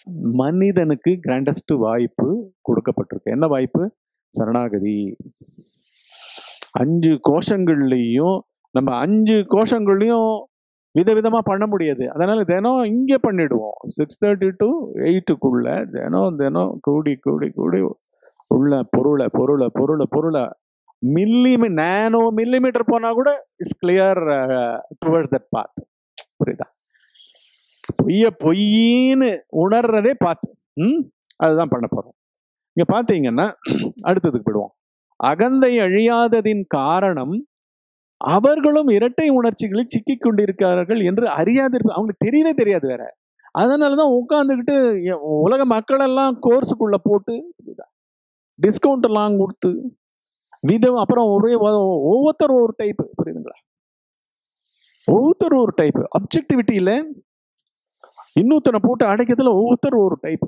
மனிதனுக்கு கிராண்டஸ்ட் வாய்ப்பு கொடுக்கப்பட்டிருக்கு என்ன வாய்ப்பு சரணாகதி அஞ்சு கோஷங்கள்லையும் நம்ம அஞ்சு கோஷங்கள்லையும் விதவிதமா பண்ண முடியாது அதனால தினம் இங்கே பண்ணிடுவோம் சிக்ஸ் தேர்ட்டி டு எயிட்டுக்குள்ள தினம் தினம் கூடி கூடி கூடி உள்ள பொருளை பொருளை பொருளை பொருளை மில்லி நேனோ மில்லிமீட்டர் போனா கூட it's clear towards that path புரியுதா பொய்ய பொய்யின்னு உணர்றதே பார்த்து ம் அதுதான் பண்ண போறோம் இங்க பாத்தீங்கன்னா அடுத்ததுக்கு போயிடுவோம் அகந்தை அழியாததின் காரணம் அவர்களும் இரட்டை உணர்ச்சிகளில் சிக்கிக் கொண்டிருக்கிறார்கள் என்று அறியாதிருப்ப அவங்களுக்கு தெரியவே தெரியாது வேற அதனாலதான் உட்காந்துக்கிட்டு உலக மக்கள் எல்லாம் கோர்ஸுக்குள்ள போட்டு டிஸ்கவுண்ட் எல்லாம் கொடுத்து விதம் அப்புறம் ஒரே ஒ- ஒவ்வொருத்தரும் ஒரு டைப் புரியுதுங்களா ஒவ்வொருத்தரும் ஒரு டைப் அப்ஜெக்டிவிட்டியில இன்னொருத்தனை போட்டு அடைக்கிறதுல ஒவ்வொருத்தரும் ஒரு டைப்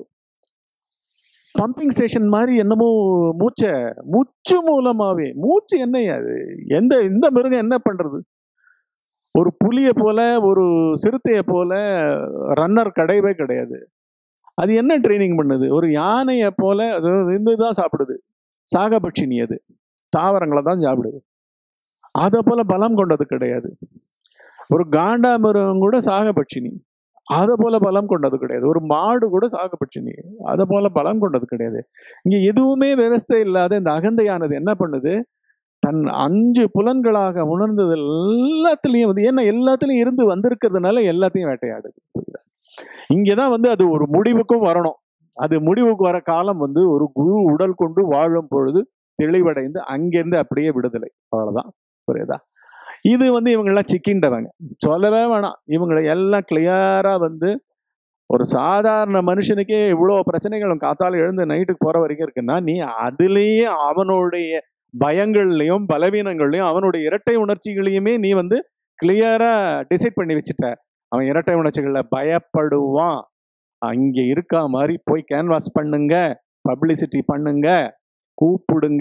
பம்பிங் ஸ்டேஷன் மாதிரி என்னமோ மூச்சை மூச்சு மூலமாவே மூச்சு என்னையா அது எந்த இந்த மிருகம் என்ன பண்றது ஒரு புலியை போல ஒரு சிறுத்தையை போல ரன்னர் கிடையவே கிடையாது அது என்ன ட்ரைனிங் பண்ணுது ஒரு யானையை போல அது இந்த தான் சாப்பிடுது சாகபட்சினி அது தாவரங்களை தான் சாப்பிடுது அதை போல பலம் கொண்டது கிடையாது ஒரு காண்டாமிருகம் கூட சாகபட்சினி அதை போல பலம் கொண்டது கிடையாது ஒரு மாடு கூட சாகபட்சினி அதை போல பலம் கொண்டது கிடையாது இங்க எதுவுமே விவஸ்தை இல்லாத இந்த அகந்தையானது என்ன பண்ணுது தன் அஞ்சு புலன்களாக உணர்ந்தது எல்லாத்துலயும் வந்து ஏன்னா எல்லாத்துலயும் இருந்து வந்திருக்கிறதுனால எல்லாத்தையும் வேட்டையாடுது புரியுதா? இங்கதான் வந்து அது ஒரு முடிவுக்கும் வரணும் அது முடிவுக்கு வர காலம் வந்து ஒரு குரு உடல் கொண்டு வாழும் பொழுது தெளிவடைந்து அங்கிருந்து அப்படியே விடுதலை அவ்வளவுதான் புரியுதா இது வந்து இவங்கெல்லாம் சிக்கின்றவங்க சொல்லவே வேணாம் இவங்களை எல்லாம் கிளியரா வந்து ஒரு சாதாரண மனுஷனுக்கே இவ்வளோ பிரச்சனைகள் காத்தால எழுந்து நைட்டுக்கு போற வரைக்கும் இருக்குன்னா நீ அதுலேயே அவனுடைய பயங்கள்லையும் பலவீனங்கள்லையும் அவனுடைய இரட்டை உணர்ச்சிகளையுமே நீ வந்து கிளியரா டிசைட் பண்ணி வச்சுட்ட அவன் இரட்டை உணர்ச்சிகள்ல பயப்படுவான் அங்க இருக்கா மாதிரி போய் கேன்வாஸ் பண்ணுங்க பப்ளிசிட்டி பண்ணுங்க கூப்பிடுங்க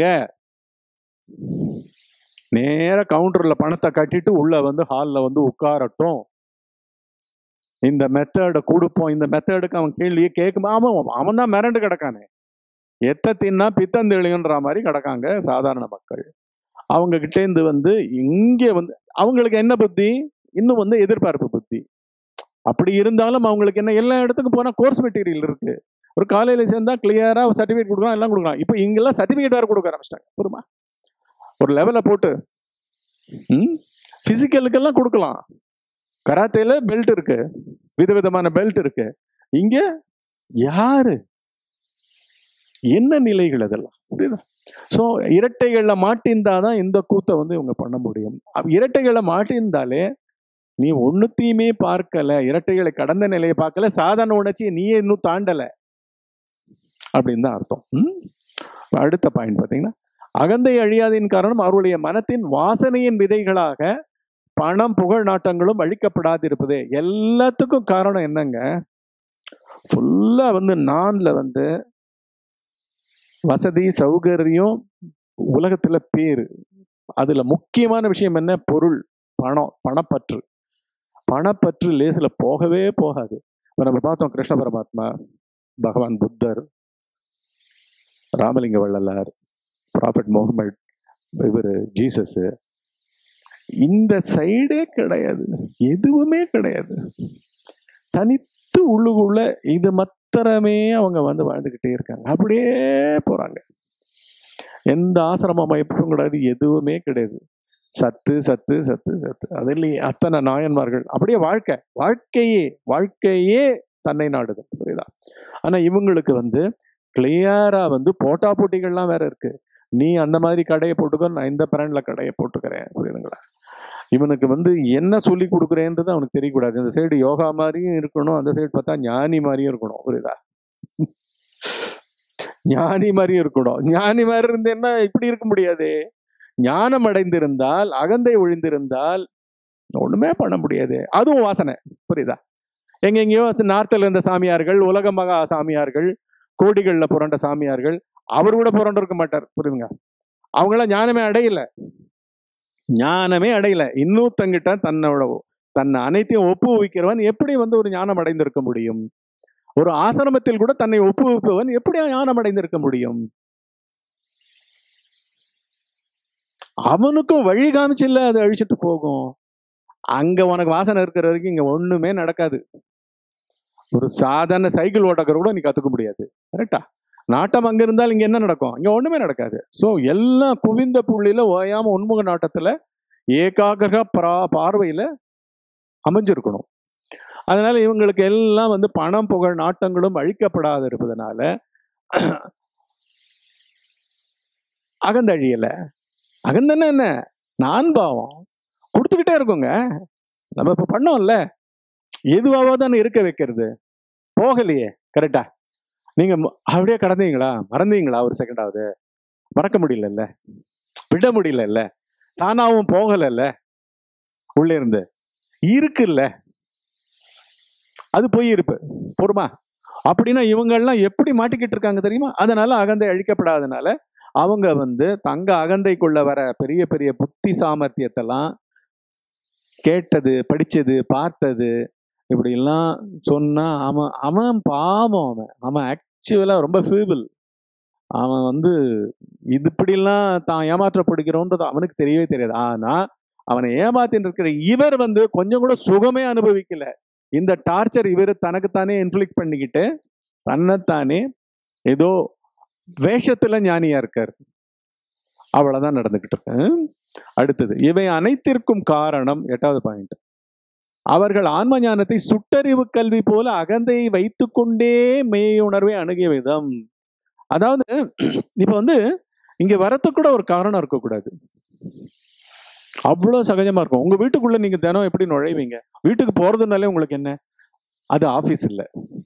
நேர கவுண்டர்ல பணத்தை கட்டிட்டு உள்ள வந்து ஹால்ல வந்து உட்காரட்டும் இந்த மெத்தடை கொடுப்போம் இந்த மெத்தடுக்கு அவன் கேள்வியே கேட்கும் அவன் அவன் தான் மிரண்டு கிடக்கானே எத்த தின்னா பித்தம் தெளியுன்ற மாதிரி கிடக்காங்க சாதாரண மக்கள் அவங்க கிட்டேருந்து வந்து இங்கே வந்து அவங்களுக்கு என்ன புத்தி இன்னும் வந்து எதிர்பார்ப்பு புத்தி அப்படி இருந்தாலும் அவங்களுக்கு என்ன எல்லா இடத்துக்கும் போனா கோர்ஸ் மெட்டீரியல் இருக்கு ஒரு காலையில சேர்ந்தா கிளியரா சர்டிஃபிகேட் கொடுக்கலாம் எல்லாம் கொடுக்கலாம் இப்போ இங்கெல்லாம் சர்டிஃபிகேட் வேற கொடுக்க ஆரம்பிச்சிட்டாங்க புரியுமா ஒரு லெவலை போட்டு ம் பிசிக்கலுக்கெல்லாம் கொடுக்கலாம் கராத்தேல பெல்ட் இருக்கு விதவிதமான பெல்ட் இருக்கு இங்க யாரு என்ன நிலைகள் அதெல்லாம் புரியுதா ஸோ இரட்டைகள்ல மாட்டிருந்தாதான் இந்த கூத்தை வந்து இவங்க பண்ண முடியும் அப்ப இரட்டைகளை மாட்டிருந்தாலே நீ ஒண்ணுத்தையுமே பார்க்கல இரட்டைகளை கடந்த நிலையை பார்க்கல சாதாரண உணர்ச்சியை நீயே இன்னும் தாண்டல அப்படின்னு தான் அர்த்தம் ம்? அடுத்த பாயிண்ட் பார்த்தீங்கன்னா அகந்தை அழியாதின் காரணம் அவருடைய மனத்தின் வாசனையின் விதைகளாக பணம் புகழ் நாட்டங்களும் அழிக்கப்படாதிருப்பது எல்லாத்துக்கும் காரணம் என்னங்க ஃபுல்லா வந்து நான்ல வந்து வசதி சௌகரியம் உலகத்துல பேரு அதுல முக்கியமான விஷயம் என்ன பொருள் பணம் பணப்பற்று பணப்பற்று லேசில் போகவே போகாது இப்ப நம்ம பார்த்தோம் கிருஷ்ண பரமாத்மா பகவான் புத்தர் ராமலிங்க வள்ளலார் ப்ராஃபட் முகமது இவர் ஜீசஸ் இந்த சைடே கிடையாது எதுவுமே கிடையாது தனித்து உள்ளுக்குள்ள இது மாத்திரமே அவங்க வந்து வாழ்ந்துக்கிட்டே இருக்காங்க அப்படியே போறாங்க எந்த ஆசிரம அமைப்பும் கிடையாது எதுவுமே கிடையாது சத்து சத்து சத்து சத்து அதுலயே அத்தனை நாயன்மார்கள் அப்படியே வாழ்க்கை வாழ்க்கையே வாழ்க்கையே தன்னை நாடுதல் புரியுதா ஆனா இவங்களுக்கு வந்து கிளியரா வந்து போட்டா போட்டிகள்லாம் வேற இருக்கு நீ அந்த மாதிரி கடையை போட்டுக்கோ நான் இந்த பிராண்ட்ல கடையை போட்டுக்கிறேன் புரியுதுங்களா இவனுக்கு வந்து என்ன சொல்லி கொடுக்குறேன்றது அவனுக்கு தெரியக்கூடாது இந்த சைடு யோகா மாதிரியும் இருக்கணும் அந்த சைடு பார்த்தா ஞானி மாதிரியும் இருக்கணும் புரியுதா ஞானி மாதிரியும் இருக்கணும் ஞானி மாதிரி இருந்தேன்னா இப்படி இருக்க முடியாது ஞானம் அடைந்திருந்தால் அகந்தை ஒழிந்திருந்தால் ஒண்ணுமே பண்ண முடியாது அதுவும் வாசனை புரியுதா எங்கெங்கேயோ நார்த்தில் இருந்த சாமியார்கள் உலக மகா சாமியார்கள் கோடிகள்ல புரண்ட சாமியார்கள் அவர் கூட புரண்டு இருக்க மாட்டார் புரியுதுங்க அவங்களாம் ஞானமே அடையல ஞானமே அடையல இன்னொருத்தங்கிட்ட தன்னோட தன்னை அனைத்தையும் ஒப்பு வைக்கிறவன் எப்படி வந்து ஒரு ஞானம் அடைந்திருக்க முடியும் ஒரு ஆசிரமத்தில் கூட தன்னை ஒப்புவிப்பவன் எப்படி ஞானம் அடைந்திருக்க முடியும் அவனுக்கும் வழி காமிச்சில்ல அது அழிச்சிட்டு போகும் அங்க உனக்கு வாசனை இருக்கிற வரைக்கும் இங்க ஒண்ணுமே நடக்காது ஒரு சாதாரண சைக்கிள் ஓட்டக்கிற கூட நீ கத்துக்க முடியாது கரெக்டா நாட்டம் அங்க இருந்தால் இங்க என்ன நடக்கும் இங்க ஒண்ணுமே நடக்காது சோ எல்லாம் குவிந்த புள்ளியில ஓயாம உன்முக நாட்டத்துல ஏகாகிரக பிரா பார்வையில அமைஞ்சிருக்கணும் அதனால இவங்களுக்கு எல்லாம் வந்து பணம் புகழ் நாட்டங்களும் அழிக்கப்படாது இருப்பதனால அகந்தழியல அகந்தன்னா என்ன நான் பாவம் கொடுத்துக்கிட்டே இருக்குங்க நம்ம இப்ப பண்ணோம்ல எதுவாவோ தானே இருக்க வைக்கிறது போகலையே கரெக்டா நீங்க ம- அப்படியே கடந்தீங்களா மறந்தீங்களா ஒரு செகண்டாவது மறக்க முடியலல்ல விட முடியலல்ல தானாவும் போகலல்ல உள்ளே இருந்து இருக்குல்ல அது போய் இருப்பு பொறுமா அப்படின்னா இவங்கெல்லாம் எப்படி மாட்டிக்கிட்டு இருக்காங்க தெரியுமா அதனால அகந்தை அழிக்கப்படாதனால அவங்க வந்து தங்க அகந்தைக்குள்ள வர பெரிய பெரிய புத்தி சாமர்த்தியத்தெல்லாம் கேட்டது படிச்சது பார்த்தது இப்படி எல்லாம் சொன்னா அவன் அவன் பாவம் அவன் அவன் ஆக்சுவலா ரொம்ப ஃபீபிள் அவன் வந்து இது இப்படிலாம் தான் ஏமாற்றப்படுகிறோன்றது அவனுக்கு தெரியவே தெரியாது ஆனா அவனை ஏமாத்தின்னு இருக்கிற இவர் வந்து கொஞ்சம் கூட சுகமே அனுபவிக்கல இந்த டார்ச்சர் இவர் தனக்குத்தானே இன்ஃபிளிக் பண்ணிக்கிட்டு தன்னைத்தானே ஏதோ வேஷத்துல ஞானியா இருக்கார் அவ்வளவுதான் நடந்துகிட்டு இருக்கு அடுத்தது இவை அனைத்திற்கும் காரணம் எட்டாவது பாயிண்ட் அவர்கள் ஆன்ம ஞானத்தை சுட்டறிவு கல்வி போல அகந்தையை வைத்துக்கொண்டே மெய்யுணர்வை அணுகிய விதம் அதாவது இப்ப வந்து இங்க வரத்துக்கு கூட ஒரு காரணம் இருக்கக்கூடாது அவ்வளோ சகஜமா இருக்கும் உங்க வீட்டுக்குள்ள நீங்க தினம் எப்படி நுழைவீங்க வீட்டுக்கு போறதுனாலே உங்களுக்கு என்ன அது ஆபீஸ் இல்ல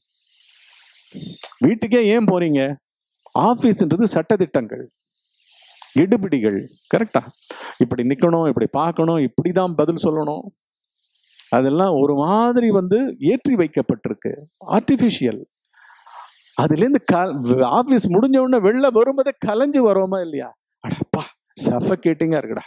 வீட்டுக்கே ஏன் போறீங்க ஆபீஸ்ன்றது சட்டதிட்டங்கள் இடுபிடிகள் கரெக்டா இப்படி நிக்கணும் இப்படி பார்க்கணும் இப்படிதான் பதில் சொல்லணும் அதெல்லாம் ஒரு மாதிரி வந்து ஏற்றி வைக்கப்பட்டிருக்கு ஆர்டிபிஷியல் அதுலேருந்து க ஆஃபீஸ் முடிஞ்ச உடனே வெளில வரும்போதே கலைஞ்சு வரோமா இல்லையா அடப்பா சஃபகேட்டிங்கா இருக்குடா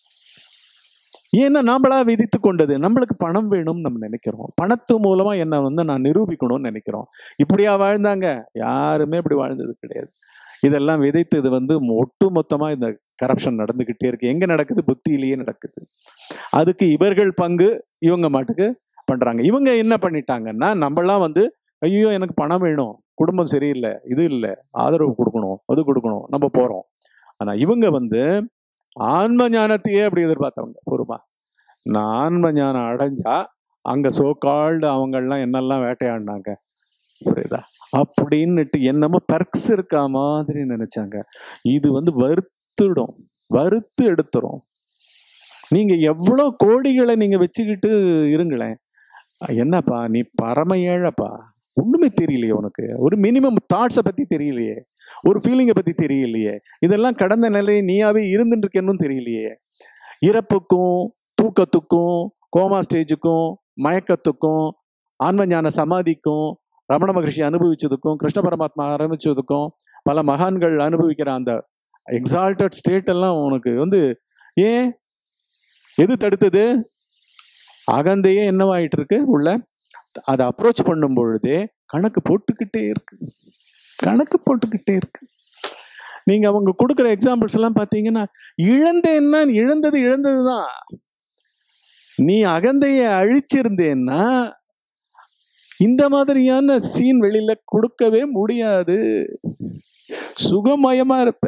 ஏன்னா நாமளா விதித்து கொண்டது நம்மளுக்கு பணம் வேணும்னு நம்ம நினைக்கிறோம் பணத்து மூலமா என்ன வந்து நான் நிரூபிக்கணும்னு நினைக்கிறோம் இப்படியா வாழ்ந்தாங்க யாருமே இப்படி வாழ்ந்தது கிடையாது இதெல்லாம் விதைத்தது வந்து ஒட்டு மொத்தமா இந்த கரப்ஷன் நடந்துகிட்டே இருக்கு எங்க நடக்குது புத்தியிலேயே நடக்குது அதுக்கு இவர்கள் பங்கு இவங்க மாட்டுக்கு பண்றாங்க இவங்க என்ன பண்ணிட்டாங்கன்னா நம்மளாம் வந்து ஐயோ எனக்கு பணம் வேணும் குடும்பம் சரியில்லை இது இல்லை ஆதரவு கொடுக்கணும் அது கொடுக்கணும் நம்ம போறோம் ஆனா இவங்க வந்து ஆன்ம ஞானத்தையே அப்படி எதிர்பார்த்தவங்க பொறுமா நான் ஆன்ம ஞானம் அடைஞ்சா அங்க சோகால்டு அவங்கெல்லாம் என்னெல்லாம் வேட்டையாடினாங்க புரியுதா அப்படின்னுட்டு என்னமோ பெர்க்ஸ் இருக்கா மாதிரி நினைச்சாங்க இது வந்து வறுத்துடும் வறுத்து எடுத்துரும் நீங்க எவ்வளவு கோடிகளை நீங்க வச்சுக்கிட்டு இருங்களேன் என்னப்பா நீ பரம ஏழைப்பா ஒண்ணுமே தெரியலையே உனக்கு ஒரு மினிமம் தாட்ஸை பத்தி தெரியலையே ஒரு ஃபீலிங்கை பத்தி தெரியலையே இதெல்லாம் கடந்த நிலை நீயாவே இருந்துட்டு இருக்கேன்னு தெரியலையே இறப்புக்கும் தூக்கத்துக்கும் கோமா ஸ்டேஜுக்கும் மயக்கத்துக்கும் ஆன்ம ஞான சமாதிக்கும் ரமண மகரிஷி அனுபவிச்சதுக்கும் கிருஷ்ண பரமாத்மா ஆரம்பிச்சதுக்கும் பல மகான்கள் அனுபவிக்கிற அந்த எக்ஸால்டட் ஸ்டேட் எல்லாம் உனக்கு வந்து ஏன் எது தடுத்தது அகந்தையே என்னவாயிட்டு இருக்கு உள்ள அதை அப்ரோச் பண்ணும் பொழுதே கணக்கு போட்டுக்கிட்டே இருக்கு கணக்கு போட்டுக்கிட்டே இருக்கு நீங்க அவங்க கொடுக்குற எக்ஸாம்பிள்ஸ் எல்லாம் பாத்தீங்கன்னா இழந்தேன்னா இழந்தது இழந்ததுதான் நீ அகந்தைய அழிச்சிருந்தேன்னா இந்த மாதிரியான சீன் வெளியில கொடுக்கவே முடியாது சுகமயமா இருப்ப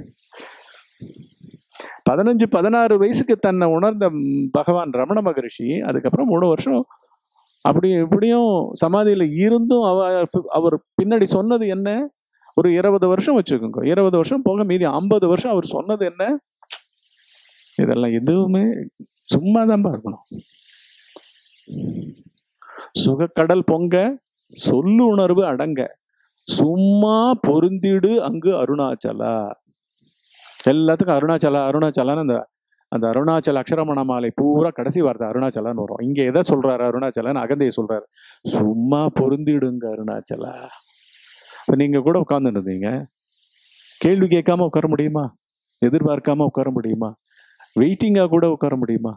பதினஞ்சு பதினாறு வயசுக்கு தன்னை உணர்ந்த ம், பகவான் ரமண மகரிஷி அதுக்கப்புறம் மூணு வருஷம் அப்படி இப்படியும் சமாதியில இருந்தும் அவ அவர் பின்னாடி சொன்னது என்ன ஒரு இருபது வருஷம் வச்சுக்கோங்க இருபது வருஷம் போக மீதி ஐம்பது வருஷம் அவர் சொன்னது என்ன இதெல்லாம் எதுவுமே சும்மா இருக்கணும் சுகக்கடல் பொங்க சொல்லு உணர்வு அடங்க சும்மா பொருந்திடு அங்கு அருணாச்சலா எல்லாத்துக்கும் அருணாச்சலா அருணாச்சலான்னு அந்த அந்த அருணாச்சல அக்ஷரமண மாலை பூரா கடைசி வார்த்தை அருணாச்சலான்னு வரும் இங்க எதை சொல்றாரு அருணாச்சலன்னு அகந்தையை சொல்றாரு சும்மா பொருந்திடுங்க அருணாச்சலா இப்ப நீங்க கூட உட்கார்ந்துட்டு இருந்தீங்க கேள்வி கேட்காம உட்கார முடியுமா எதிர்பார்க்காம உட்கார முடியுமா வெயிட்டிங்கா கூட உட்கார முடியுமா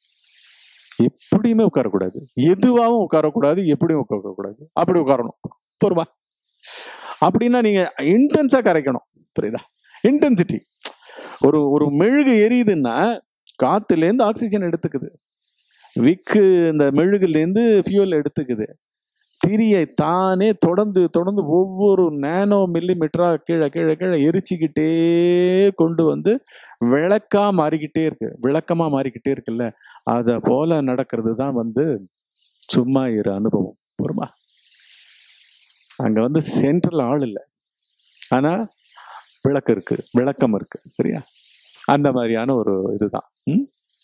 எப்படியுமே உட்காரக்கூடாது எதுவாகவும் உட்காரக்கூடாது எப்படியும் உட்காரக்கூடாது அப்படி உட்காரணும் பொறுமா அப்படின்னா நீங்க இன்டென்ஸா கரைக்கணும் புரியுதா இன்டென்சிட்டி ஒரு ஒரு மெழுகு எரியுதுன்னா காத்துலேருந்து ஆக்சிஜன் எடுத்துக்குது விக்கு இந்த மெழுகுலேருந்து ஃபியூல் எடுத்துக்குது திரியை தானே தொடர்ந்து தொடர்ந்து ஒவ்வொரு நேனோ மில்லி மீட்டரா கீழே கீழே கீழே எரிச்சுக்கிட்டே கொண்டு வந்து விளக்கா மாறிக்கிட்டே இருக்கு விளக்கமா மாறிக்கிட்டே இருக்குல்ல அத போல நடக்கிறது தான் வந்து சும்மா இரு அனுபவம் பொறுமா அங்க வந்து சென்ட்ரல் ஆள் இல்லை ஆனா விளக்கு இருக்கு விளக்கம் இருக்கு சரியா அந்த மாதிரியான ஒரு இதுதான் ம்?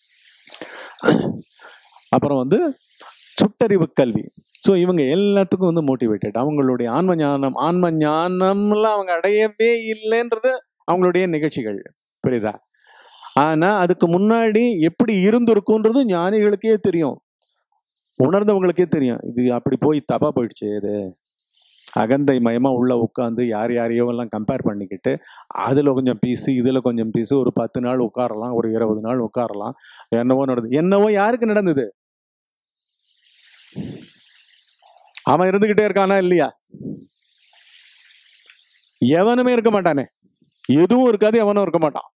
அப்புறம் வந்து சுட்டறிவு கல்வி ஸோ இவங்க எல்லாத்துக்கும் வந்து மோட்டிவேட்டட் அவங்களுடைய ஆன்ம ஞானம் ஆன்ம ஞானம்லாம் அவங்க அடையவே இல்லைன்றது அவங்களுடைய நிகழ்ச்சிகள் புரியுதா ஆனா அதுக்கு முன்னாடி எப்படி இருந்திருக்குன்றது ஞானிகளுக்கே தெரியும் உணர்ந்தவங்களுக்கே தெரியும் இது அப்படி போய் தப்பா போயிடுச்சு இது அகந்தை மயமா உள்ள உட்காந்து யார் யாரையோ எல்லாம் கம்பேர் பண்ணிக்கிட்டு அதுல கொஞ்சம் பீஸு இதுல கொஞ்சம் பீஸு ஒரு பத்து நாள் உட்காரலாம் ஒரு இருபது நாள் உட்காரலாம் என்னவோ நடந்தது என்னவோ யாருக்கு நடந்தது அவன் இருந்துகிட்டே இருக்கானா இல்லையா எவனுமே இருக்க மாட்டானே எதுவும் இருக்காது எவனும் இருக்க மாட்டான்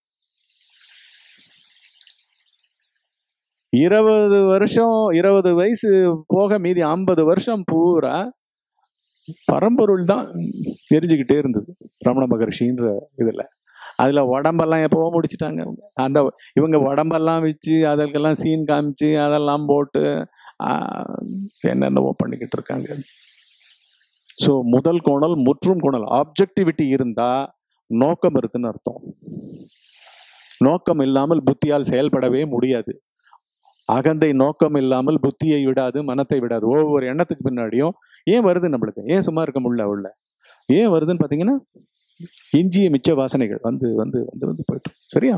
இருபது வருஷம் இருபது வயசு போக மீதி ஐம்பது வருஷம் பூரா பரம்பொருள் தான் எரிஞ்சுக்கிட்டே இருந்தது ரமண மகர்ஷின்ற இதுல அதுல உடம்பெல்லாம் எப்பவோ முடிச்சிட்டாங்க அவங்க. அந்த இவங்க உடம்பெல்லாம் வச்சு அதற்கெல்லாம் சீன் காமிச்சு அதெல்லாம் போட்டு ஆஹ், என்னென்னவோ பண்ணிக்கிட்டு இருக்காங்க ஸோ முதல் கோணல் முற்றும் கோணல் ஆப்ஜெக்டிவிட்டி இருந்தா நோக்கம் இருக்குன்னு அர்த்தம் நோக்கம் இல்லாமல் புத்தியால் செயல்படவே முடியாது அகந்தை நோக்கம் இல்லாமல் புத்தியை விடாது மனத்தை விடாது ஒவ்வொரு எண்ணத்துக்கு பின்னாடியும் ஏன் வருது நம்மளுக்கு ஏன் சும்மா இருக்க முடியல உள்ள ஏன் வருதுன்னு பார்த்தீங்கன்னா இஞ்சிய மிச்ச வாசனைகள் வந்து வந்து வந்து வந்து போயிட்டு சரியா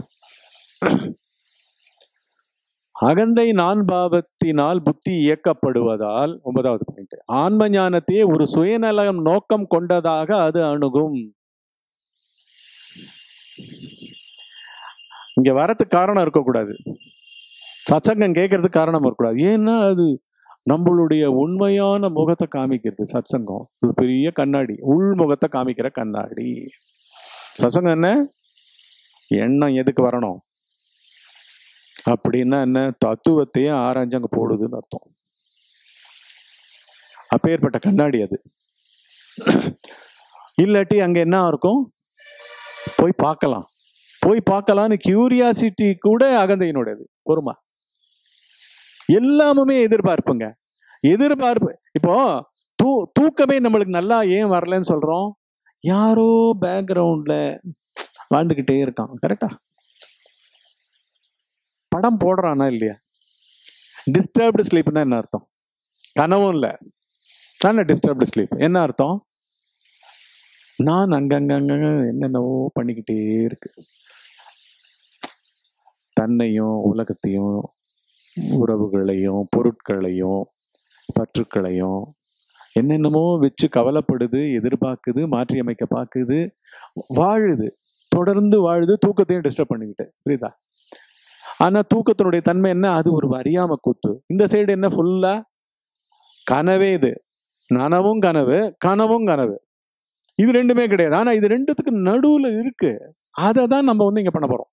அகந்தை நான் பாவத்தினால் புத்தி இயக்கப்படுவதால் ஒன்பதாவது பாயிண்ட் ஆன்ம ஞானத்தையே ஒரு சுயநலம் நோக்கம் கொண்டதாக அது அணுகும் இங்க வரதுக்கு காரணம் இருக்கக்கூடாது சத்சங்கம் கேட்கறதுக்கு காரணம் இருக்கக்கூடாது ஏன்னா அது நம்மளுடைய உண்மையான முகத்தை காமிக்கிறது சத்சங்கம் ஒரு பெரிய கண்ணாடி உள் முகத்தை காமிக்கிற கண்ணாடி சத்சங்கம் என்ன எண்ணம் எதுக்கு வரணும் அப்படின்னா என்ன தத்துவத்தையே ஆராய்ஞ்சு அங்க போடுதுன்னு அர்த்தம் அப்பேற்பட்ட கண்ணாடி அது இல்லாட்டி அங்க என்ன இருக்கும் போய் பார்க்கலாம் போய் பார்க்கலான்னு கியூரியாசிட்டி கூட அகந்தையினுடையது பொறுமா எல்லாமுமே எதிர்பார்ப்புங்க எதிர்பார்ப்பு இப்போ தூ தூக்கமே நம்மளுக்கு நல்லா ஏன் வரலன்னு சொல்றோம் யாரோ பேக்ரவுண்ட்ல வாழ்ந்துகிட்டே இருக்கான் கரெக்டா படம் போடுறானா இல்லையா டிஸ்டர்ப்டு ஸ்லீப்னா என்ன அர்த்தம் கனவும் இல்லை தானே டிஸ்டர்ப்டு ஸ்லீப் என்ன அர்த்தம் நான் அங்கங்கங்க என்னென்னவோ பண்ணிக்கிட்டே இருக்கு தன்னையும் உலகத்தையும் உறவுகளையும் பொருட்களையும் பற்றுக்களையும் என்னென்னமோ வச்சு கவலைப்படுது எதிர்பார்க்குது மாற்றி அமைக்க பார்க்குது வாழுது தொடர்ந்து வாழுது தூக்கத்தையும் டிஸ்டர்ப் பண்ணிக்கிட்டு புரியுதா ஆனா தூக்கத்தினுடைய தன்மை என்ன அது ஒரு அறியாம கூத்து இந்த சைடு என்ன ஃபுல்லா கனவே இது நனவும் கனவு கனவும் கனவு இது ரெண்டுமே கிடையாது ஆனா இது ரெண்டுத்துக்கு நடுவுல இருக்கு அதை தான் நம்ம வந்து இங்க பண்ண போறோம்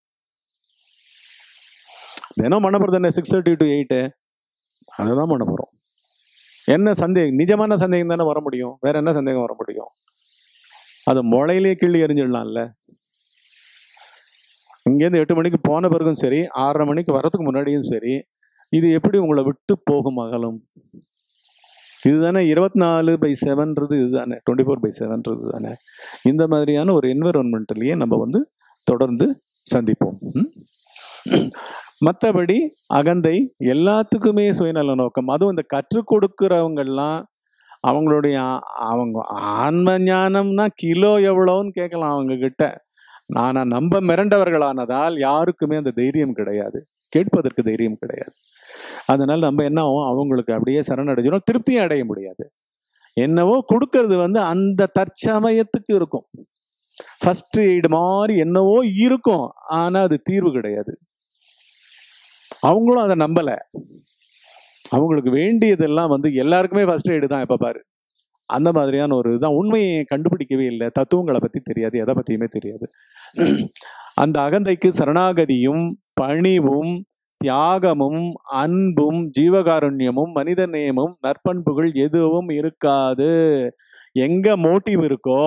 தினம் பண்ண போறது என்ன சிக்ஸ் தேர்ட்டி டு எயிட்டு அதை தான் பண்ண போறோம் என்ன சந்தேகம் நிஜமான சந்தேகம் தானே வர முடியும் வேற என்ன சந்தேகம் வர முடியும் அது முளையிலே கிள்ளி எறிஞ்சிடலாம்ல இங்கேருந்து எட்டு மணிக்கு போன பிறகும் சரி ஆறரை மணிக்கு வரதுக்கு முன்னாடியும் சரி இது எப்படி உங்களை விட்டு போகும் அகலும் இதுதானே இருபத்தி நாலு பை செவன்றது இதுதானே டுவெண்ட்டி ஃபோர் பை செவன்றது தானே இந்த மாதிரியான ஒரு என்விரான்மெண்ட்லயே நம்ம வந்து தொடர்ந்து சந்திப்போம் ம்? மற்றபடி அகந்தை எல்லாத்துக்குமே சுயநல நோக்கம் அதுவும் இந்த கற்றுக் கொடுக்கிறவங்கெல்லாம் அவங்களுடைய ஆ- அவங்க ஆன்ம ஞானம்னா கிலோ எவ்வளோன்னு கேட்கலாம் அவங்க கிட்ட ஆனா நம்ம மிரண்டவர்களானதால் யாருக்குமே அந்த தைரியம் கிடையாது கேட்பதற்கு தைரியம் கிடையாது அதனால நம்ம என்ன ஆகும் அவங்களுக்கு அப்படியே சரணடைஞ்சிடும் திருப்தியும் அடைய முடியாது என்னவோ கொடுக்கறது வந்து அந்த தற்சமயத்துக்கு இருக்கும் ஃபர்ஸ்ட் எய்டு மாதிரி என்னவோ இருக்கும் ஆனா அது தீர்வு கிடையாது அவங்களும் அதை நம்பல அவங்களுக்கு வேண்டியதெல்லாம் வந்து எல்லாருக்குமே ஃபர்ஸ்ட் எய்டு தான் எப்ப பாரு அந்த மாதிரியான ஒரு இதுதான் உண்மையை கண்டுபிடிக்கவே இல்லை தத்துவங்களை பத்தி தெரியாது எதை பத்தியுமே தெரியாது அந்த அகந்தைக்கு சரணாகதியும் பணிவும் தியாகமும் அன்பும் ஜீவகாருண்யமும் மனித நேயமும் நற்பண்புகள் எதுவும் இருக்காது எங்க மோட்டிவ் இருக்கோ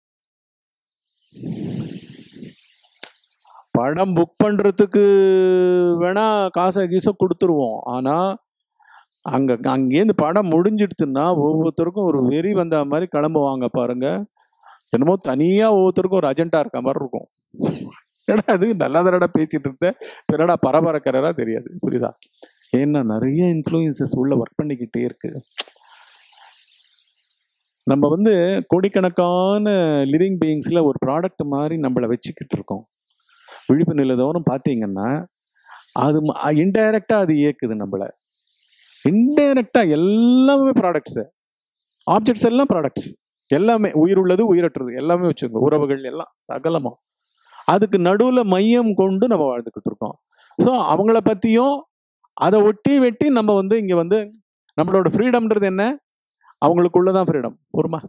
படம் புக் பண்றதுக்கு வேணா காசை கீசை கொடுத்துருவோம் ஆனா அங்க அங்கேருந்து படம் முடிஞ்சிடுச்சுன்னா ஒவ்வொருத்தருக்கும் ஒரு வெறி வந்த மாதிரி கிளம்புவாங்க பாருங்க என்னமோ தனியா ஒவ்வொருத்தருக்கும் ஒரு அஜெண்டா இருக்க மாதிரி இருக்கும் ஏன்னா அது நல்லா தடா பேசிட்டு இருந்த பிறடா பரபரக்கிறதா தெரியாது புரியுதா ஏன்னா நிறைய இன்ஃப்ளூயன்சஸ் உள்ள ஒர்க் பண்ணிக்கிட்டே இருக்கு நம்ம வந்து கோடிக்கணக்கான லிவிங் பீயிங்ஸ்ல ஒரு ப்ராடக்ட் மாதிரி நம்மளை வச்சுக்கிட்டு இருக்கோம் விழிப்பு நிலைதோறும் பார்த்தீங்கன்னா அது இன்டைரக்டா அது இயக்குது நம்மள இன்டைரக்டா எல்லாமே ப்ராடக்ட்ஸ் ஆப்ஜெக்ட்ஸ் எல்லாம் ப்ராடக்ட்ஸ் எல்லாமே உயிர் உள்ளது உயிரற்றது எல்லாமே வச்சுக்கோங்க உறவுகள் எல்லாம் சகலமா அதுக்கு நடுவுல மையம் கொண்டு நம்ம வாழ்ந்துக்கிட்டு இருக்கோம் ஸோ அவங்கள பத்தியும் அதை ஒட்டி வெட்டி நம்ம வந்து இங்க வந்து நம்மளோட ஃப்ரீடம்ன்றது என்ன அவங்களுக்குள்ளதான் ஃப்ரீடம் பொறுமா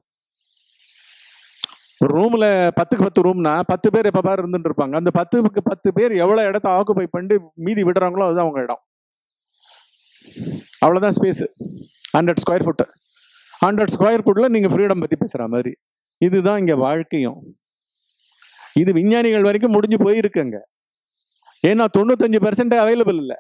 ஒரு ரூம்ல பத்துக்கு பத்து ரூம்னா பத்து பேர் எப்ப பாரு இருந்துட்டு இருப்பாங்க அந்த பத்துக்கு பத்து பேர் எவ்வளவு இடத்த ஆக்குபை பண்ணி மீதி விடுறாங்களோ அதுதான் அவங்க இடம் அவ்வளவுதான் space hundred square foot hundred square ஃபுட்ல நீங்க ஃப்ரீடம் பத்தி பேசுற மாதிரி இதுதான் இங்க வாழ்க்கையும் இது விஞ்ஞானிகள் வரைக்கும் முடிஞ்சு போயிருக்குங்க ஏன்னா தொண்ணூத்தஞ்சு பெர்சென்ட் அவைலபிள் இல்லை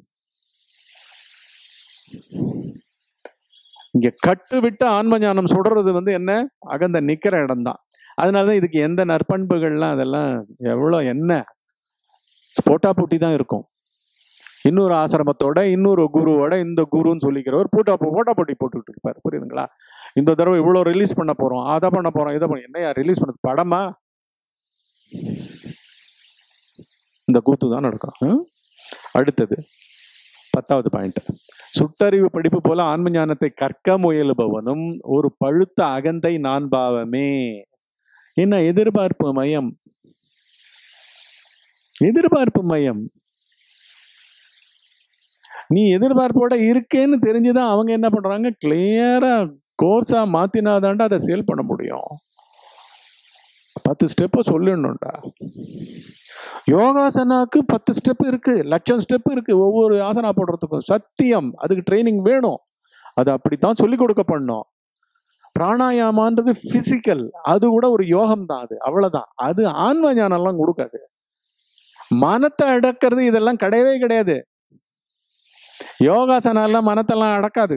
இங்க கட்டு விட்ட ஆன்ம ஞானம் சுடுறது வந்து என்ன அகந்த நிக்கிற இடம்தான் அதனாலதான் இதுக்கு எந்த நற்பண்புகள்லாம் அதெல்லாம் எவ்வளோ என்ன போட்டா போட்டி தான் இருக்கும் இன்னொரு ஆசிரமத்தோட இன்னொரு குருவோட இந்த குருன்னு சொல்லிக்கிறவர் போட்டா போட்டா போட்டி போட்டுக்கிட்டு இருப்பார் புரியுதுங்களா இந்த தடவை இவ்வளோ ரிலீஸ் பண்ண போறோம் அதை பண்ண போறோம் இதை பண்ண என்னையா ரிலீஸ் பண்ணது படமா இந்த கூத்து தான் நடக்கும் ஹம்? அடுத்தது பத்தாவது பாயிண்ட் சுட்டறிவு படிப்பு போல ஆன்ம ஞானத்தை கற்க முயலுபவனும் ஒரு பழுத்த அகந்தை நான் பாவமே என்ன எதிர்பார்ப்பு மையம் எதிர்பார்ப்பு மையம் நீ எதிர்பார்ப்போட இருக்கேன்னு தெரிஞ்சுதான் அவங்க என்ன பண்றாங்க கிளியரா கோர்ஸா மாத்தினாதான்டா அதை சேல் பண்ண முடியும் பத்து ஸ்டெப்பை சொல்லணும்டா யோகாசனாக்கு பத்து ஸ்டெப் இருக்கு லட்சம் ஸ்டெப் இருக்கு ஒவ்வொரு ஆசனா போடுறதுக்கும் சத்தியம் அதுக்கு ட்ரைனிங் வேணும் அது அப்படித்தான் சொல்லி கொடுக்க பண்ணோம் பிராணாயாமான்றது பிசிக்கல் அது கூட ஒரு யோகம் தான் அது அவ்வளவுதான் அது ஆன்ம ஞானம்லாம் கொடுக்காது மனத்தை அடக்கிறது இதெல்லாம் கிடையவே கிடையாது யோகாசனம் எல்லாம் மனத்தெல்லாம் அடக்காது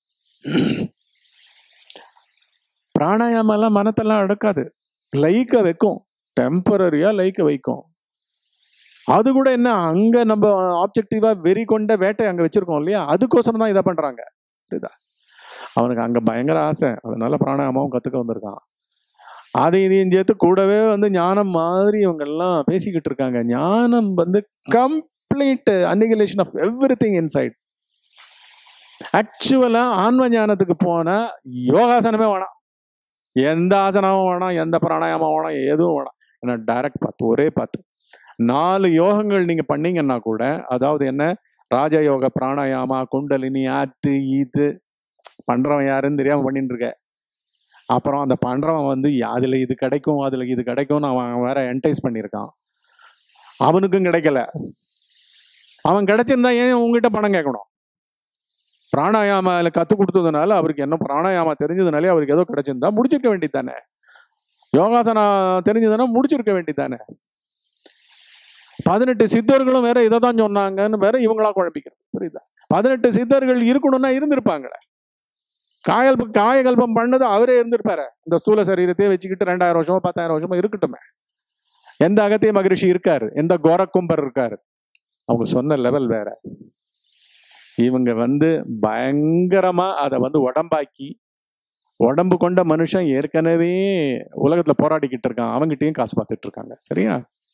பிராணாயாமம் எல்லாம் மனத்தெல்லாம் அடக்காது லைக்க வைக்கும் டெம்பரரியா லைக்க வைக்கும் அது கூட என்ன அங்க நம்ம ஆப்ஜெக்டிவா வெறி கொண்ட வேட்டை அங்க வச்சிருக்கோம் இல்லையா அதுக்கோசரம் தான் இதை பண்றாங்க புரியுதா அவனுக்கு அங்க பயங்கர ஆசை அதனால பிராணாயாமம் கத்துக்க வந்திருக்கான் அதை இதையும் சேர்த்து கூடவே வந்து ஞானம் மாதிரி இவங்க எல்லாம் பேசிக்கிட்டு இருக்காங்க ஞானம் வந்து complete annihilation of every thing inside ஆக்சுவலா ஆன்ம ஞானத்துக்கு போனா யோகாசனமே வேணாம் எந்த ஆசனமும் வேணாம் எந்த பிராணாயாமம் வேணாம் எதுவும் வேணாம் ஏன்னா டைரக்ட் பார்த்து ஒரே பார்த்து நாலு யோகங்கள் நீங்க பண்ணீங்கன்னா கூட அதாவது என்ன ராஜயோக பிராணாயாமா குண்டலினி ஆத்து இது பண்றவன் யாருன்னு தெரியாம பண்ணிட்டு இருக்க அப்புறம் அந்த பண்றவன் வந்து அதுல இது கிடைக்கும் அதுல இது கிடைக்கும்னு அவன் வேற என்டைஸ் பண்ணியிருக்கான் அவனுக்கும் கிடைக்கல அவன் கிடைச்சிருந்தா ஏன் உங்ககிட்ட பணம் கேட்கணும் பிராணாயாம கத்து கொடுத்ததுனால அவருக்கு என்ன பிராணாயாமா தெரிஞ்சதுனாலே அவருக்கு ஏதோ கிடைச்சிருந்தா முடிச்சிருக்க வேண்டியது தானே யோகாசனம் தெரிஞ்சதுன்னா முடிச்சிருக்க வேண்டியது தானே பதினெட்டு சித்தர்களும் வேற இதை தான் சொன்னாங்கன்னு வேற இவங்களா குழப்பிக்கிறது புரியுதா பதினெட்டு சித்தர்கள் இருக்கணும்னா இருந்திருப்பாங்களே காயல் காயகல்பம் பண்ணது அவரே இருந்திருப்பாரு இந்த ஸ்தூல சரீரத்தையே வச்சுக்கிட்டு ரெண்டாயிரம் வருஷமோ பத்தாயிரம் வருஷமோ இருக்கட்டுமே எந்த அகத்திய மகரிஷி இருக்காரு எந்த கோரக்கும்பர் இருக்காரு அவங்க சொன்ன லெவல் வேற இவங்க வந்து பயங்கரமா அதை வந்து உடம்பாக்கி உடம்பு கொண்ட மனுஷன் ஏற்கனவே உலகத்துல போராடிக்கிட்டு இருக்கான் அவங்ககிட்டயும் காசு பார்த்துட்டு இருக்காங்க சரியா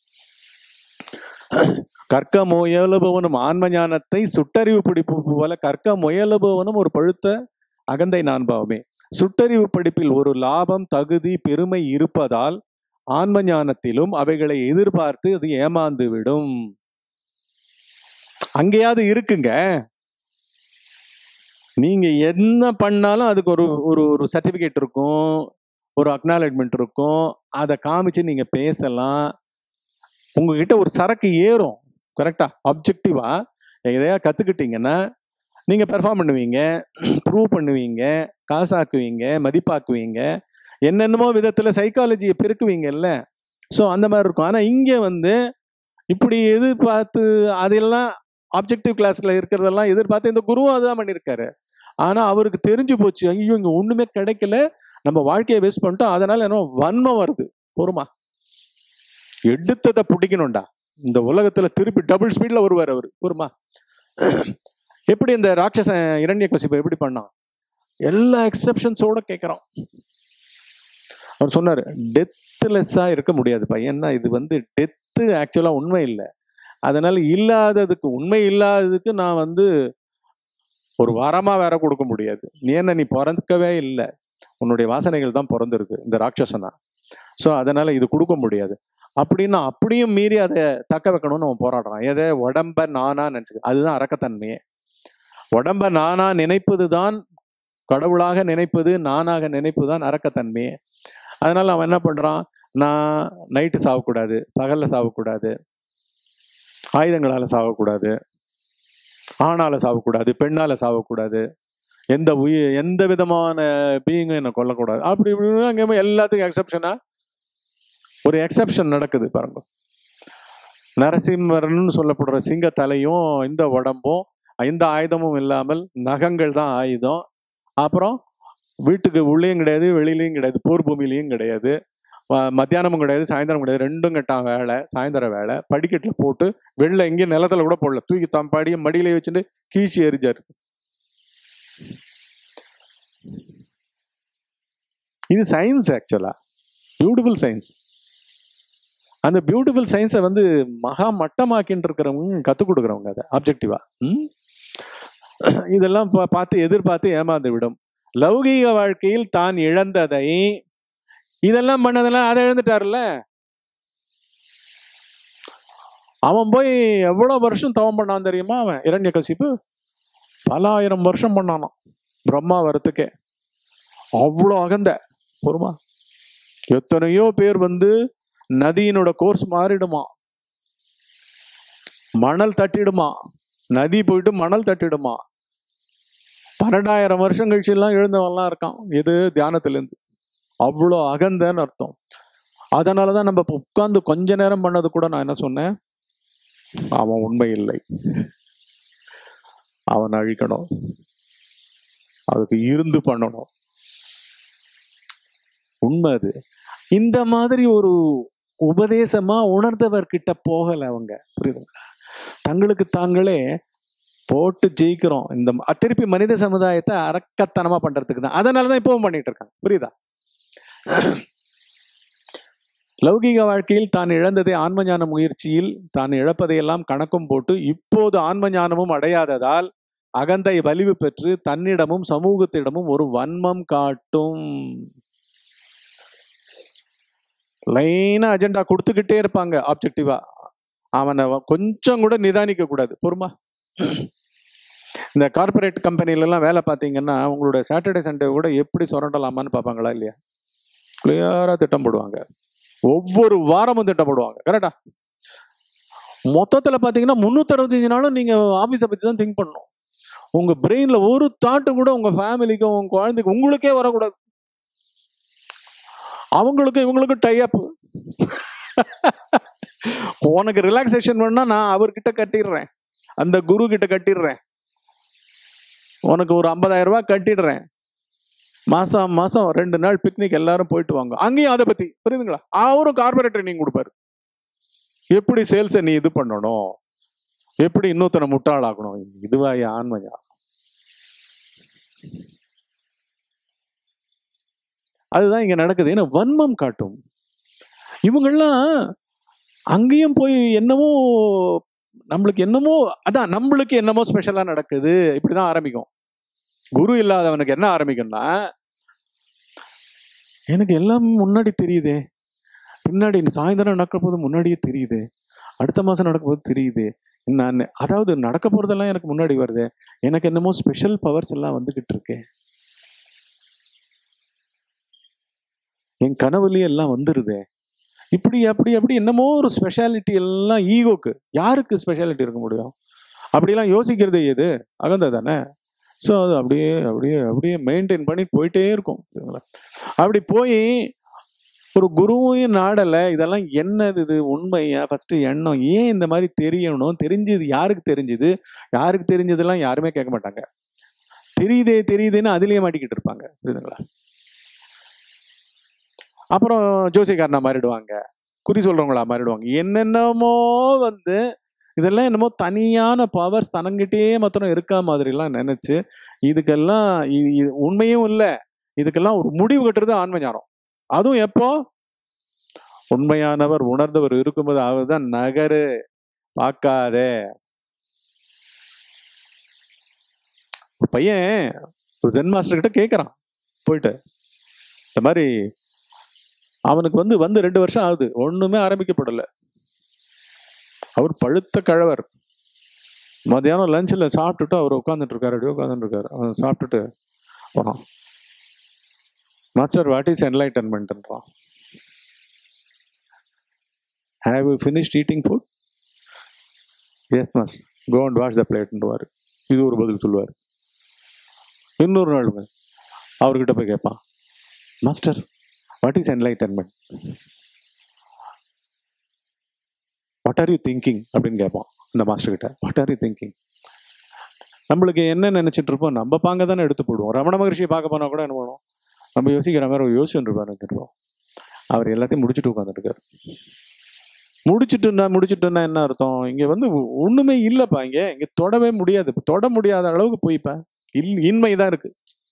கற்க முயலுபவனும் ஆன்ம ஞானத்தை சுட்டறிவு பிடிப்பு போல கற்க முயலுபவனும் ஒரு பழுத்த அகந்தை நான் பாவமே சுட்டறிவு படிப்பில் ஒரு லாபம் தகுதி பெருமை இருப்பதால் ஆன்ம ஞானத்திலும் அவைகளை எதிர்பார்த்து அது ஏமாந்து விடும் அங்கேயாவது இருக்குங்க நீங்க என்ன பண்ணாலும் அதுக்கு ஒரு ஒரு ஒரு சர்டிபிகேட் இருக்கும் ஒரு அக்னாலஜ்மெண்ட் இருக்கும் அதை காமிச்சு நீங்க பேசலாம் உங்ககிட்ட ஒரு சரக்கு ஏறும் கரெக்டா ஆப்ஜெக்டிவா எதையா கத்துக்கிட்டீங்கன்னா நீங்க பெர்ஃபார்ம் பண்ணுவீங்க ப்ரூவ் பண்ணுவீங்க காசாக்குவீங்க மதிப்பாக்குவீங்க என்னென்னமோ விதத்துல சைக்காலஜியை பெருக்குவீங்கல்ல ஸோ அந்த மாதிரி இருக்கும் ஆனா இங்க வந்து இப்படி எதிர்பார்த்து அதெல்லாம் ஆப்ஜெக்டிவ் கிளாஸ்ல இருக்கிறதெல்லாம் எதிர்பார்த்து இந்த குருவும் அதுதான் பண்ணியிருக்காரு ஆனா அவருக்கு தெரிஞ்சு போச்சு ஐயோ இங்க ஒண்ணுமே கிடைக்கல நம்ம வாழ்க்கையை வேஸ்ட் பண்ணிட்டோம் அதனால என்ன வன்மம் வருது பொறுமா எடுத்ததை பிடிக்கணும்டா இந்த உலகத்துல திருப்பி டபுள் ஸ்பீட்ல வருவார் அவர் பொறுமா எப்படி இந்த ராட்சசன் இரண்ய கசிப்பு எப்படி பண்ணான் எல்லா எக்ஸப்ஷன்ஸோட கேட்குறான் அவர் சொன்னார் டெத்லெஸ்ஸாக இருக்க முடியாதுப்பா ஏன்னா இது வந்து டெத்து ஆக்சுவலாக உண்மை இல்லை அதனால இல்லாததுக்கு உண்மை இல்லாததுக்கு நான் வந்து ஒரு வாரமாக வேற கொடுக்க முடியாது நீ என்ன நீ பிறக்கவே இல்லை உன்னுடைய வாசனைகள் தான் பிறந்திருக்கு இந்த ராட்சசனா ஸோ அதனால இது கொடுக்க முடியாது அப்படின்னா அப்படியும் மீறி அதை தக்க வைக்கணும்னு அவன் போராடுறான் எதை உடம்ப நானா நினைச்சுக்க அதுதான் அரக்கத்தன்மையே உடம்ப நானா நினைப்பது தான் கடவுளாக நினைப்பது நானாக நினைப்பது தான் அரக்கத்தன்மையே அதனால அவன் என்ன பண்றான் நான் நைட்டு சாவக்கூடாது பகல்ல சாவக்கூடாது ஆயுதங்களால சாவக்கூடாது ஆணால சாவக்கூடாது பெண்ணால சாவக்கூடாது எந்த உயிர் எந்த விதமான பீயிங்கும் என்னை கொல்லக்கூடாது அப்படி இப்படி அங்கே எல்லாத்துக்கும் எக்ஸப்ஷனா ஒரு எக்ஸப்ஷன் நடக்குது பாருங்க நரசிம்மர்னு சொல்லப்படுற சிங்க தலையும் இந்த உடம்பும் எந்த ஆயுதமும் இல்லாமல் நகங்கள் தான் ஆயுதம் அப்புறம் வீட்டுக்கு உள்ளேயும் கிடையாது வெளியிலையும் கிடையாது போர் பூமியிலையும் கிடையாது ம- மத்தியானமும் கிடையாது சாயந்தரம் கிடையாது ரெண்டும் கட்டான் வேலை சாயந்தர வேலை படிக்கட்டில் போட்டு வெளில எங்கேயும் நிலத்துல கூட போடல தூக்கி தம் படியை மடியிலே வச்சுட்டு கீழ்ச்சி எரிஞ்சாரு இது சயின்ஸ் ஆக்சுவலா பியூட்டிஃபுல் சயின்ஸ் அந்த பியூட்டிஃபுல் சயின்ஸை வந்து மகா மட்டமாக்கின்னு இருக்கிறவங்க கற்றுக் கொடுக்குறவங்க அதை ஆப்ஜெக்டிவா இதெல்லாம் பா- பார்த்து எதிர்பார்த்து ஏமாந்து விடும் லௌகீக வாழ்க்கையில் தான் இழந்ததை இதெல்லாம் பண்ணதெல்லாம் அதை இழந்துட்டார்ல அவன் போய் எவ்வளவு வருஷம் தவம் பண்ணான் தெரியுமா அவன் இரண்ய கசிப்பு பல ஆயிரம் வருஷம் பண்ணானாம் பிரம்மா வரத்துக்கே அவ்வளோ அகந்த பொறுமா எத்தனையோ பேர் வந்து நதியினோட கோர்ஸ் மாறிடுமா மணல் தட்டிடுமா நதி போயிட்டு மணல் தட்டிடுமா பன்னெண்டாயிரம் வருஷம் கழிச்சு எல்லாம் எழுந்தவன்லாம் இருக்கான் எது தியானத்திலேருந்து அவ்வளோ அகந்தன்னு அர்த்தம் அதனாலதான் நம்ம இப்போ உட்கார்ந்து கொஞ்ச நேரம் பண்ணது கூட நான் என்ன சொன்னேன் அவன் உண்மை இல்லை அவன் அழிக்கணும் அதுக்கு இருந்து பண்ணணும் உண்மை அது இந்த மாதிரி ஒரு உபதேசமா உணர்ந்தவர்கிட்ட போகல அவங்க புரியுதுங்களா தங்களுக்கு தாங்களே போட்டு ஜெயிக்கிறோம் இந்த ம- திருப்பி மனித சமுதாயத்தை அரக்கத்தனமா பண்றதுக்கு தான் அதனாலதான் இப்பவும் பண்ணிட்டு இருக்காங்க புரியுதா லௌகீக வாழ்க்கையில் தான் இழந்ததை ஆன்மஞான முயற்சியில் தான் இழப்பதையெல்லாம் கணக்கும் போட்டு இப்போது ஆன்ம ஞானமும் அடையாததால் அகந்தை வலிவு பெற்று தன்னிடமும் சமூகத்திடமும் ஒரு வன்மம் காட்டும் லைனா அஜெண்டா கொடுத்துக்கிட்டே இருப்பாங்க ஆப்ஜெக்டிவா அவனை வ- கொஞ்சம் கூட நிதானிக்க கூடாது பொறுமா இந்த கார்ப்பரேட் கம்பெனில எல்லாம் வேலை பார்த்தீங்கன்னா உங்களோட சாட்டர்டே சண்டே கூட எப்படி சுரண்டலாமான்னு பார்ப்பாங்களா இல்லையா கிளியரா திட்டம் போடுவாங்க ஒவ்வொரு வாரமும் திட்டம் போடுவாங்க கரெக்டா மொத்தத்துல பாத்தீங்கன்னா முன்னூத்தி அறுபத்தஞ்சு நாளும் நீங்க ஆபீஸை பத்தி தான் திங்க் பண்ணணும் உங்க பிரெயின்ல ஒரு தாட்டு கூட உங்க ஃபேமிலிக்கும் உங்க குழந்தைக்கு உங்களுக்கே வரக்கூடாது அவங்களுக்கும் இவங்களுக்கும் டை அப் உனக்கு ரிலாக்ஸேஷன் வேணும்னா நான் அவர்கிட்ட கட்டிடுறேன் அந்த குரு கிட்ட கட்டிடுறேன் உனக்கு ஒரு 50000 ரூபாய் கட்டிடுறேன் மாசம் மாசம் ரெண்டு நாள் பிக்னிக் எல்லாரும் போயிட்டு வாங்க அங்கேயும் அதை பத்தி புரியுதுங்களா அவரும் கார்பரேட் ட்ரைனிங் கொடுப்பாரு எப்படி சேல்ஸை நீ இது பண்ணணும் எப்படி இன்னொருத்தனை முட்டாளாக்கணும் இதுவா ஆன்மையா அதுதான் இங்க நடக்குது ஏன்னா வன்மம் காட்டும் இவங்கெல்லாம் அங்கேயும் போய் என்னமோ நம்மளுக்கு என்னமோ அதான் நம்மளுக்கு என்னமோ ஸ்பெஷலா நடக்குது இப்படிதான் ஆரம்பிக்கும் குரு இல்லாதவனுக்கு என்ன ஆரம்பிக்கும்னா எனக்கு எல்லாம் முன்னாடி தெரியுதே பின்னாடி சாயந்தரம் நடக்க போது முன்னாடியே தெரியுது அடுத்த மாசம் நடக்க போது தெரியுது நான் அதாவது நடக்க போறதெல்லாம் எனக்கு முன்னாடி வருது எனக்கு என்னமோ ஸ்பெஷல் பவர்ஸ் எல்லாம் வந்துகிட்டு இருக்கு என் கனவுலயே எல்லாம் வந்துருதே இப்படி அப்படி அப்படி என்னமோ ஒரு ஸ்பெஷாலிட்டி எல்லாம் ஈகோக்கு யாருக்கு ஸ்பெஷாலிட்டி இருக்க முடியும் அப்படிலாம் யோசிக்கிறது எது அகந்த தானே ஸோ அது அப்படியே அப்படியே அப்படியே மெயின்டைன் பண்ணி போயிட்டே இருக்கும் சரிங்களா? அப்படி போய் ஒரு குருவையும் நாடலை இதெல்லாம் என்னது இது உண்மையா ஃபர்ஸ்ட் எண்ணம் ஏன் இந்த மாதிரி தெரியணும் தெரிஞ்சது யாருக்கு தெரிஞ்சுது யாருக்கு தெரிஞ்சதெல்லாம் யாருமே கேட்க மாட்டாங்க தெரியுதே தெரியுதுன்னு அதுலயே மாட்டிக்கிட்டு இருப்பாங்க புரியுதுங்களா அப்புறம் ஜோசியக்காரனா மாறிடுவாங்க குறி சொல்றவங்களா மாறிடுவாங்க என்னென்னமோ வந்து இதெல்லாம் என்னமோ தனியான பவர்ஸ் தனங்கிட்டே மாத்திரம் இருக்கா மாதிரிலாம் நினைச்சு இதுக்கெல்லாம் இது இது உண்மையும் இல்லை இதுக்கெல்லாம் ஒரு முடிவு கட்டுறது ஆன்ம ஞானம் அதுவும் எப்போ உண்மையானவர் உணர்ந்தவர் இருக்கும்போது அவர் தான் நகரு பார்க்காதே ஒரு பையன் ஒரு ஜென் மாஸ்டர் கிட்ட கேட்குறான் போயிட்டு இந்த மாதிரி அவனுக்கு வந்து வந்து ரெண்டு வருஷம் ஆகுது ஒண்ணுமே ஆரம்பிக்கப்படல அவர் பழுத்த கழவர் மத்தியானம் லஞ்சில் சாப்பிட்டுட்டு அவர் உட்காந்துட்டு இருக்காரு அப்படியே உட்காந்துட்டு இருக்காரு அவன் சாப்பிட்டுட்டு போனான் மாஸ்டர் வாட் இஸ் என்லைட்டன்மெண்ட்ன்றான் have you finished eating food yes master go and wash the பிளேட்ன்றுவார் இது ஒரு பதில் சொல்லுவார் இன்னொரு நாள் அவர்கிட்ட போய் கேட்பான் master what is enlightenment what are you thinking அப்படின்னு கேட்பான் இந்த மாஸ்டர் கிட்ட வாட் ஆர் யூ திங்கிங் நம்மளுக்கு என்ன நினைச்சிட்டு இருப்போம் நம்ம பாங்க தானே எடுத்து போடுவோம் ரமண மகர்ஷியை பார்க்க போனா கூட என்ன பண்ணுவோம் நம்ம யோசிக்கிற மாதிரி ஒரு யோசிச்சுட்டு இருப்பாரு நினைச்சிருப்போம் அவர் எல்லாத்தையும் முடிச்சுட்டு உட்காந்துட்டு இருக்காரு முடிச்சுட்டுன்னா முடிச்சுட்டுன்னா என்ன அர்த்தம் இங்க வந்து ஒண்ணுமே இல்லப்பா இங்க இங்க தொடவே முடியாது இப்ப தொட முடியாத அளவுக்கு போய்ப்பா இல் இன்மைதான் இருக்கு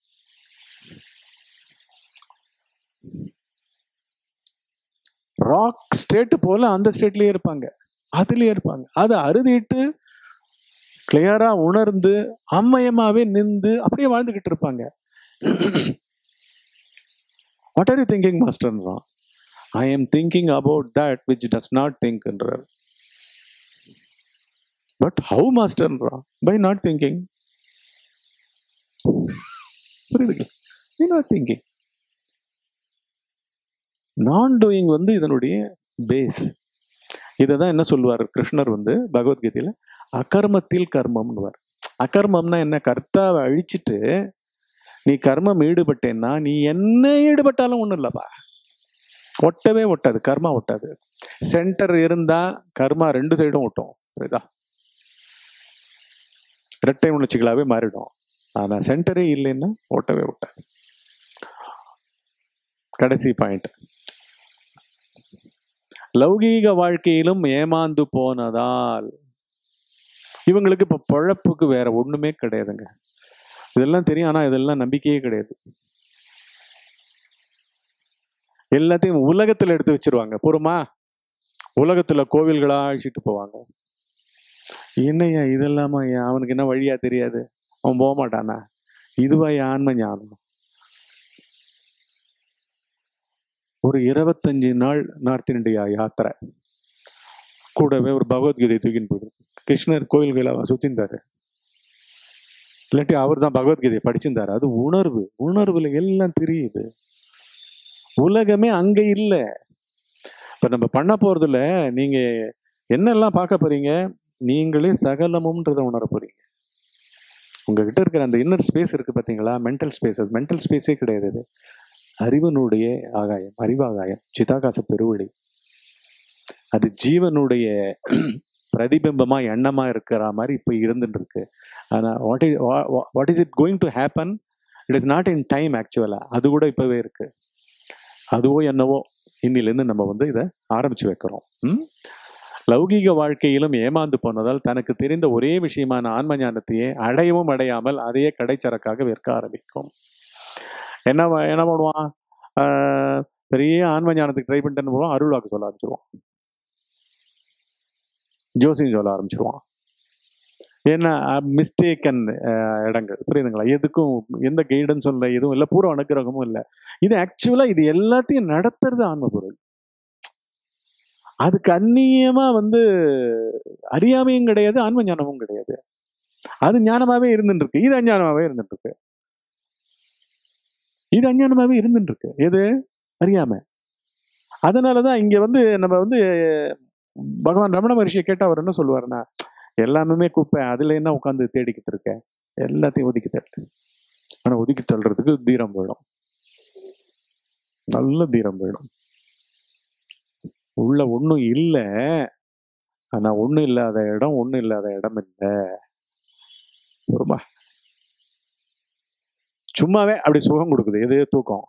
ராக் ஸ்டேட் போல அந்த ஸ்டேட்லயே இருப்பாங்க அதுலயே இருப்பாங்க அதை அறுதிட்டு கிளியரா உணர்ந்து அம்மயமாவே நின்று அப்படியே வாழ்ந்துகிட்டு இருப்பாங்க வாட் ஆர் யூ திங்கிங் மாஸ்டர்ன்றான் I am thinking about that which does not திங்க்ன்றார் பட் ஹவு மாஸ்டர்ன்றான் பை நாட் திங்கிங் புரியுதுங்களா பை நாட் திங்கிங் நான் டூயிங் வந்து இதனுடைய பேஸ் இதை தான் என்ன சொல்லுவார் கிருஷ்ணர் வந்து பகவத்கீதையில அகர்மத்தில் கர்மம்னுவார் அகர்மம்னா என்ன கர்த்தாவை அழிச்சிட்டு நீ கர்மம் ஈடுபட்டேன்னா நீ என்ன ஈடுபட்டாலும் ஒன்றும் இல்லைப்பா ஒட்டவே ஒட்டாது கர்மா ஒட்டாது சென்டர் இருந்தா கர்மா ரெண்டு சைடும் ஒட்டும் புரியுதா இரட்டை உணர்ச்சிகளாவே மாறிடும் ஆனா சென்டரே இல்லைன்னா ஒட்டவே ஒட்டாது கடைசி பாயிண்ட் லௌகீக வாழ்க்கையிலும் ஏமாந்து போனதால் இவங்களுக்கு இப்ப பொழப்புக்கு வேற ஒண்ணுமே கிடையாதுங்க இதெல்லாம் தெரியும் ஆனா இதெல்லாம் நம்பிக்கையே கிடையாது எல்லாத்தையும் உலகத்துல எடுத்து வச்சிருவாங்க பொறுமா உலகத்துல கோவில்களா அழிச்சிட்டு போவாங்க என்னய்யா இதெல்லாமா ஏன் அவனுக்கு என்ன வழியா தெரியாது அவன் போக மாட்டானா இதுவா என் ஆன்ம ஞானம் ஒரு இருபத்தஞ்சு நாள் நார்த் இந்தியா யாத்திரை கூடவே ஒரு பகவத்கீதை தூக்கின்னு போயிடுது கிருஷ்ணர் கோயில்களை சுத்திந்தாரு இல்லாட்டி அவர் தான் பகவத்கீதையை படிச்சிருந்தாரு அது உணர்வு உணர்வுல எல்லாம் தெரியுது உலகமே அங்க இல்ல இப்ப நம்ம பண்ண போறதுல நீங்க என்னெல்லாம் பார்க்க போறீங்க நீங்களே சகலமும்ன்றத உணர போறீங்க உங்ககிட்ட இருக்கிற அந்த இன்னர் ஸ்பேஸ் இருக்கு பாத்தீங்களா மென்டல் ஸ்பேஸ் அது மென்டல் ஸ்பேஸே கிடையாது அது அறிவனுடைய ஆகாயம் அறிவாகாயம் சிதாகாச பெருவெளி அது ஜீவனுடைய பிரதிபிம்பமா எண்ணமா இருக்கிற மாதிரி இப்ப இருந்துட்டு இருக்கு ஆனா what is what is it going to happen it is not in time ஆக்சுவலா அது கூட இப்பவே இருக்கு அதுவோ என்னவோ இன்னிலிருந்து நம்ம வந்து இதை ஆரம்பிச்சு வைக்கிறோம் ம்? லௌகீக வாழ்க்கையிலும் ஏமாந்து போனதால் தனக்கு தெரிந்த ஒரே விஷயமான ஆன்ம ஞானத்தையே அடையவும் அடையாமல் அதையே கடைச்சரக்காக விற்க ஆரம்பிக்கும் என்ன வ- என்ன பண்ணுவான் ஆஹ் பெரிய ஆன்ம ஞானத்துக்கு ட்ரை பண்ணிட்டு போவான் அருள் வாக்கு சொல்ல ஆரம்பிச்சிருவான் ஜோசியம் சொல்ல ஆரம்பிச்சிருவான் ஏன்னா மிஸ்டேக்கன் இடங்கள் புரியுதுங்களா எதுக்கும் எந்த கைடன்ஸும் இல்லை எதுவும் இல்லை பூர்வ அனுக்கிரகமும் இல்லை இது ஆக்சுவலா இது எல்லாத்தையும் நடத்துறது ஆன்ம பொருள் அதுக்கு அந்நியமா வந்து அறியாமையும் கிடையாது ஆன்ம ஞானமும் கிடையாது அது ஞானமாவே இருந்துட்டு இருக்கு இது அஞ்ஞானமாவே இருந்துட்டு இருக்கு இது அஞ்ஞானமாவே இருந்துட்டு இருக்கு எது அறியாம அதனாலதான் இங்க வந்து நம்ம வந்து பகவான் ரமண மகர்ஷியை கேட்டா அவர் என்ன சொல்லுவாருன்னா எல்லாமே குப்பை அதுல என்ன உட்காந்து தேடிக்கிட்டு இருக்க எல்லாத்தையும் ஒதுக்கி தள்ளு ஆனா ஒதுக்கி தள்ளுறதுக்கு தீரம் போயிடும் நல்ல தீரம் போயிடும் உள்ள ஒண்ணும் இல்ல ஆனா ஒண்ணும் இல்லாத இடம் ஒண்ணும் இல்லாத இடம் இல்ல ஒருமா சும்மாவே அப்படி சுகம் கொடுக்குது எது தூக்கம்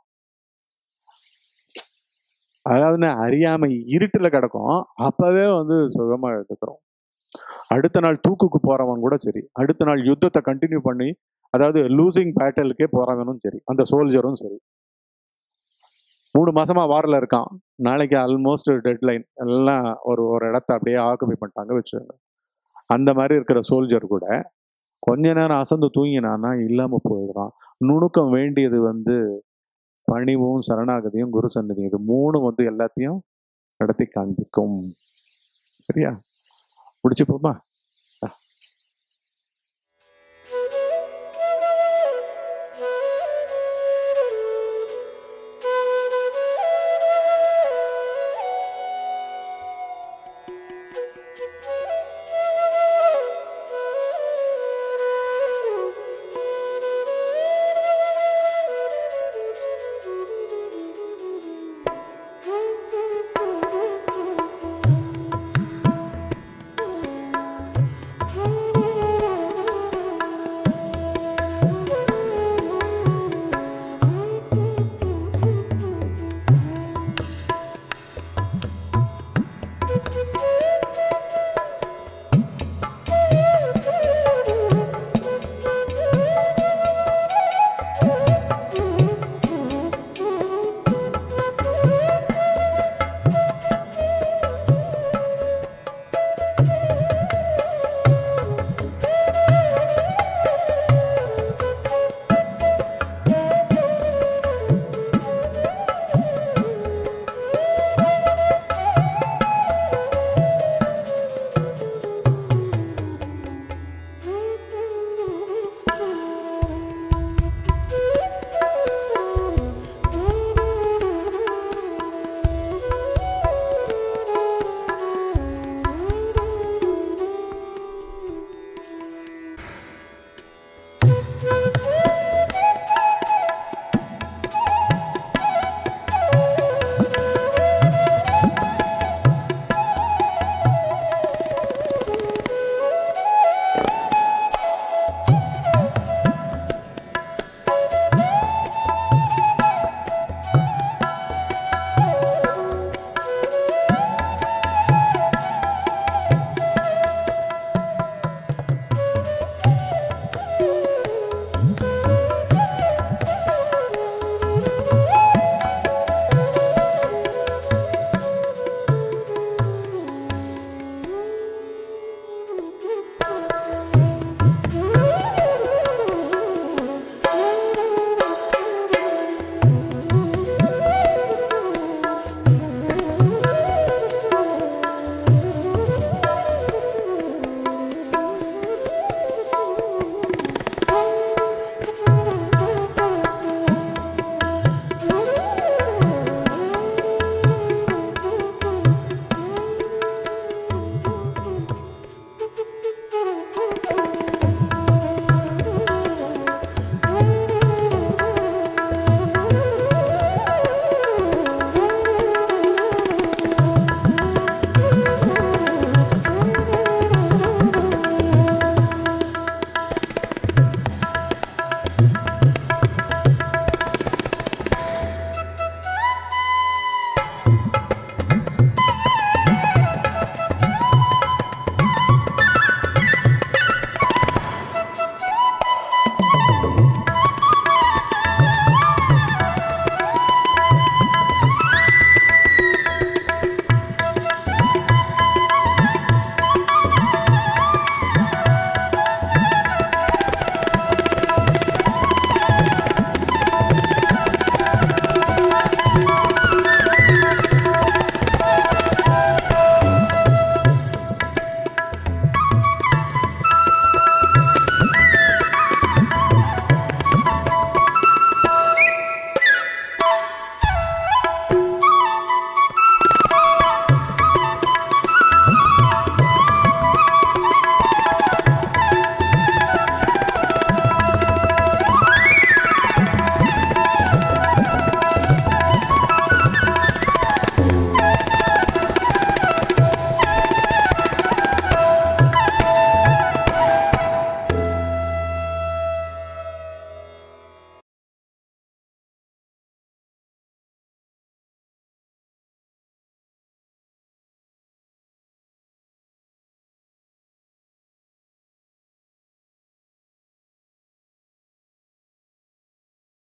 அதாவது நான் அறியாம இருட்டுல கிடக்கும் அப்பவே வந்து சுகமா எடுத்துக்கிறோம் அடுத்த நாள் தூக்குக்கு போறவன் கூட சரி அடுத்த நாள் யுத்தத்தை கண்டினியூ பண்ணி அதாவது லூசிங் பேட்டலுக்கே போறவனும் சரி அந்த சோல்ஜரும் சரி மூணு மாசமா வாரில் இருக்கான் நாளைக்கு ஆல்மோஸ்ட் டெட்லைன் எல்லாம் ஒரு ஒரு இடத்த அப்படியே ஆக்குபை பண்ணிட்டாங்க வச்சுக்கோங்க அந்த மாதிரி இருக்கிற சோல்ஜர் கூட கொஞ்ச நேரம் அசந்து தூங்கினான்னா இல்லாம போயிடுறான் நுணுக்கம் வேண்டியது வந்து பணிவும் சரணாகதியும் குரு சன்னதியும் இது மூணு வந்து எல்லாத்தையும் நடத்தி காண்பிக்கும் சரியா முடிச்சுப்போமா